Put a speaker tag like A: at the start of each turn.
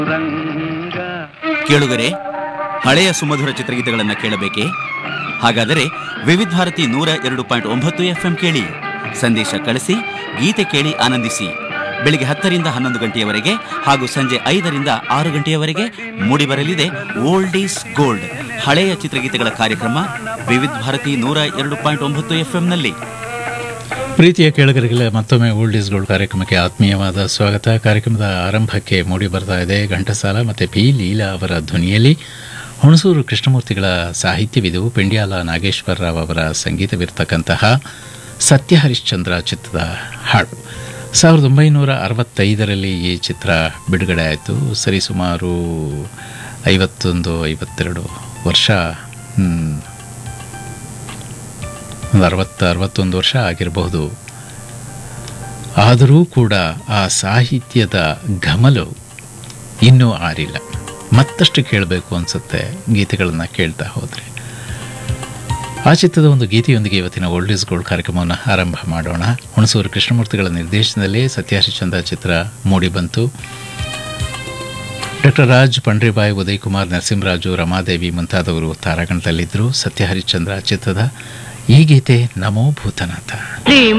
A: ಕೇಳುಗರೆ ಹಳೆಯ ಸುಮಧುರ ಚಿತ್ರಗೀತೆಗಳನ್ನು ಕೇಳಬೇಕೆ ಹಾಗಾದರೆ ವಿವಿಧ ಭಾರತಿ ನೂರ ಎರಡು ಪಾಯಿಂಟ್ ಒಂಬತ್ತು ಎಫ್ಎಂ ಕೇಳಿ ಸಂದೇಶ ಕಳಿಸಿ ಗೀತೆ ಕೇಳಿ ಆನಂದಿಸಿ ಬೆಳಿಗ್ಗೆ ಹತ್ತರಿಂದ ಹನ್ನೊಂದು ಗಂಟೆಯವರೆಗೆ ಹಾಗೂ ಸಂಜೆ ಐದರಿಂದ ಆರು ಗಂಟೆಯವರೆಗೆ ಮೂಡಿಬರಲಿದೆ ಓಲ್ಡ್ ಈಸ್ ಗೋಲ್ಡ್ ಹಳೆಯ ಚಿತ್ರಗೀತೆಗಳ ಕಾರ್ಯಕ್ರಮ ವಿವಿಧ ಭಾರತಿ ನೂರ ಎರಡು ಪಾಯಿಂಟ್ ಒಂಬತ್ತು ಎಫ್ಎಂನಲ್ಲಿ
B: ಪ್ರೀತಿಯ ಕೇಳುಗರಿಗೆ ಮತ್ತೊಮ್ಮೆ ಓಲ್ಡ್ ಈಸ್ ಗೋಲ್ಡ್ ಕಾರ್ಯಕ್ರಮಕ್ಕೆ ಆತ್ಮೀಯವಾದ ಸ್ವಾಗತ ಕಾರ್ಯಕ್ರಮದ ಆರಂಭಕ್ಕೆ ಮೂಡಿ ಬರ್ತಾ ಇದೆ ಘಂಟಸಾಲ ಮತ್ತು ಪಿ ಲೀಲಾ ಅವರ ಧ್ವನಿಯಲ್ಲಿ ಹುಣಸೂರು ಕೃಷ್ಣಮೂರ್ತಿಗಳ ಸಾಹಿತ್ಯವಿದು ಪೆಂಡ್ಯಾಲ ನಾಗೇಶ್ವರರಾವ್ ಅವರ ಸಂಗೀತವಿರ್ತಕ್ಕಂತಹ ಸತ್ಯ ಹರಿಶ್ಚಂದ್ರ ಚಿತ್ರದ ಹಾಡು ಸಾವಿರದ ಒಂಬೈನೂರ ಅರವತ್ತೈದರಲ್ಲಿ ಈ ಚಿತ್ರ ಬಿಡುಗಡೆ ಆಯಿತು ಸರಿಸುಮಾರು ಐವತ್ತೊಂದು ಐವತ್ತೆರಡು ವರ್ಷ ಹ್ಮ್, ಒಂದು ಅರವತ್ತು ಅರವತ್ತೊಂದು ವರ್ಷ ಆಗಿರಬಹುದು ಆದರೂ ಕೂಡ ಆ ಸಾಹಿತ್ಯದ ಘಮಲು ಇನ್ನೂ ಆರಿಲ್ಲ ಮತ್ತಷ್ಟು ಕೇಳಬೇಕು ಅನಿಸುತ್ತೆ ಗೀತೆಗಳನ್ನು ಕೇಳ್ತಾ ಹೋದರೆ ಆ ಚಿತ್ರದ ಒಂದು ಗೀತೆಯೊಂದಿಗೆ ಇವತ್ತಿನ ಓಲ್ಡ್ ಈಸ್ ಗೋಲ್ಡ್ ಕಾರ್ಯಕ್ರಮವನ್ನು ಆರಂಭ ಮಾಡೋಣ ಹುಣಸೂರು ಕೃಷ್ಣಮೂರ್ತಿಗಳ ನಿರ್ದೇಶನದಲ್ಲಿ ಸತ್ಯಹರಿಶ್ಚಂದ್ರ ಚಿತ್ರ ಮೂಡಿಬಂತು ಡಾಕ್ಟರ್ ರಾಜ್ ಪಂಡ್ರಿಬಾಯ್ ಉದಯ್ ಕುಮಾರ್ ನರಸಿಂಹರಾಜು ರಮಾದೇವಿ ಮುಂತಾದವರು ತಾರಾಗಣದಲ್ಲಿದ್ದರು ಸತ್ಯಹರಿಶ್ಚಂದ್ರ ಚಿತ್ರದ ಈ ಗೀತೆ ನಮೋ ಭೂತನಾಥ
C: ಶ್ರೀ